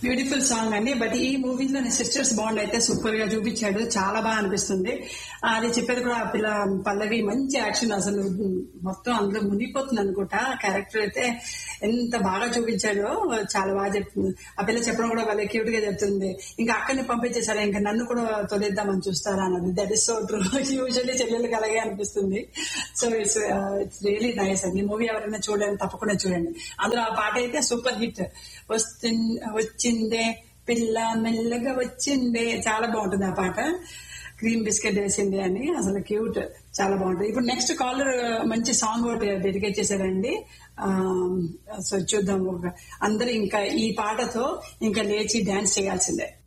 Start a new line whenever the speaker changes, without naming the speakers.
beautiful song అండి but ఈ మూవీలో సిస్టర్స్ బాండ్ అయితే సూపర్ గా చూపించాడు చాలా బాగా అనిపిస్తుంది ఆ, అది చెప్పేది కూడా ఆ పిల్ల పల్లవి మంచి యాక్షన్ అసలు మొత్తం అందులో మునిగిపోతుంది అనుకుంటా క్యారెక్టర్ అయితే ఎంత బాగా చూపించాడో చాలా బాగా చెప్తుంది ఆ పిల్ల చెప్పడం కూడా వాళ్ళ క్యూట్ గా చెప్తుంది ఇంకా అక్కడిని పంపించేసారా ఇంకా నన్ను కూడా తొలిద్దామని చూస్తారా అన్నది that is so true usually చెల్లెళ్ళకి అలాగే అనిపిస్తుంది so it's it's really nice అండి మూవీ ఎవరైనా చూడండి తప్పకుండా చూడండి అందులో ఆ పాట అయితే సూపర్ హిట్ వస్తు వచ్చిందే పిల్ల మెల్లగా వచ్చిందే చాలా బాగుంటుంది ఆ పాట క్రీమ్ బిస్కెట్ వేసింది అని అసలు క్యూట్ చాలా బాగుంటుంది ఇప్పుడు నెక్స్ట్ కాలర్ మంచి సాంగ్ ఒకటి డెడికేట్ చేశారండి ఆ, సో చూద్దాం ఒక- అందరూ ఇంకా ఈ పాటతో ఇంకా లేచి డాన్స్ చేయాల్సిందే